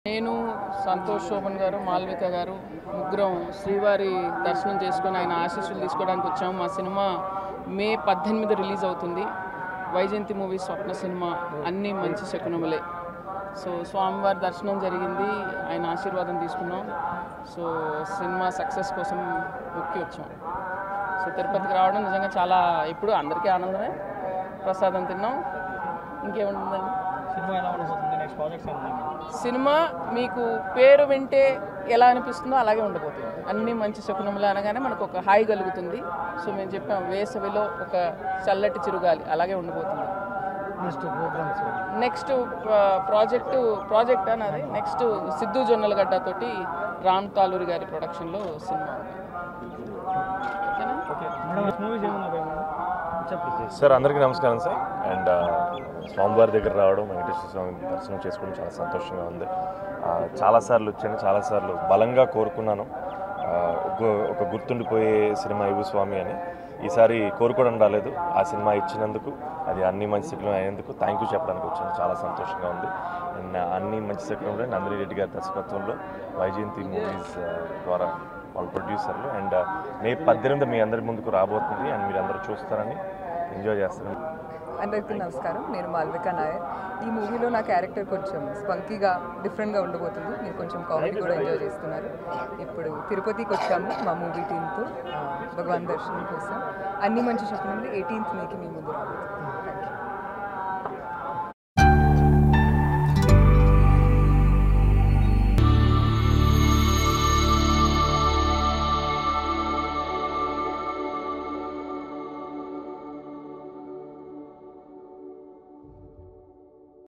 నేను సంతోష్ శోభన్ గారు మాల్విక గారు ముగ్గురం శ్రీవారి దర్శనం చేసుకొని ఆయన ఆశీస్సులు తీసుకోవడానికి వచ్చాము మా సినిమా మే పద్దెనిమిది రిలీజ్ అవుతుంది వైజయంతి మూవీ స్వప్న సినిమా అన్నీ మంచి శకునములే సో స్వామివారి దర్శనం జరిగింది ఆయన ఆశీర్వాదం తీసుకున్నాం సో సినిమా సక్సెస్ కోసం మొక్కి వచ్చాం సో తిరుపతికి రావడం నిజంగా చాలా ఇప్పుడు అందరికీ ఆనందమే ప్రసాదం తిన్నాం ఇంకేముంటుందండి సినిమా ఎలా ఉండబోతుంది నెక్స్ట్ ప్రాజెక్ట్స్ ఏమున్నాయి సినిమా మీకు పేరు వింటే ఎలా అనిపిస్తుందో అలాగే ఉండబోతుంది అన్ని మంచి శకునములు అనగానే మనకు ఒక హాయి కలుగుతుంది సో మేము చెప్పాం వేసవిలో ఒక చల్లటి చిరుగాలి అలాగే ఉండబోతుంది next programs next project project అన్నది నెక్స్ట్ సిద్ధు జొన్నలగడ్డ తోటి రామ్ తాలూరి గారి ప్రొడక్షన్లో సినిమా ఉంది ఓకేనా ఓకే మేడం నెక్స్ట్ మూవీస్ ఏమున్నాయి మేడం చెప్పండి సార్ అందరికీ నమస్కారం సార్ అండ్ స్వామివారి దగ్గర రావడం వెంకటేశ్వర స్వామి దర్శనం చేసుకోవడం చాలా సంతోషంగా ఉంది ఆ, చాలాసార్లు వచ్చాను చాలాసార్లు బలంగా కోరుకున్నాను ఆ, ఒక- ఒక గుర్తుండిపోయే సినిమా ఇవ్వు స్వామి అని ఈసారి కోరుకోవడం రాలేదు ఆ సినిమా ఇచ్చినందుకు అది అన్ని మంచి శకులం అయినందుకు థ్యాంక్ యూ చెప్పడానికి వచ్చాను చాలా సంతోషంగా ఉంది అండ్ అన్ని మంచి శకులంలో నందిని రెడ్డి గారి దర్శకత్వంలో వైజయంతి మూవీస్ ద్వారా వాళ్ళ ప్రొడ్యూసర్లు అండ్ మే పద్దెనిమిది మీ అందరి ముందుకు రాబోతుంది అండ్ మీరు అందరూ చూస్తారని ఎంజాయ్ చేస్తారని అందరికీ నమస్కారం నేను మాల్విక నాయర్ ఈ మూవీలో నా క్యారెక్టర్ కొంచెం స్పంకీగా డిఫరెంట్గా ఉండబోతుంది మీరు కొంచెం కామెడీ కూడా ఎంజాయ్ చేస్తున్నారు ఇప్పుడు తిరుపతికి వచ్చాము మా మూవీ టీంతో భగవాన్ దర్శనం కోసం అన్ని మంచి శకునంలో ఎయిటీన్త్ మేకి మీ ముందు రాబోతుంది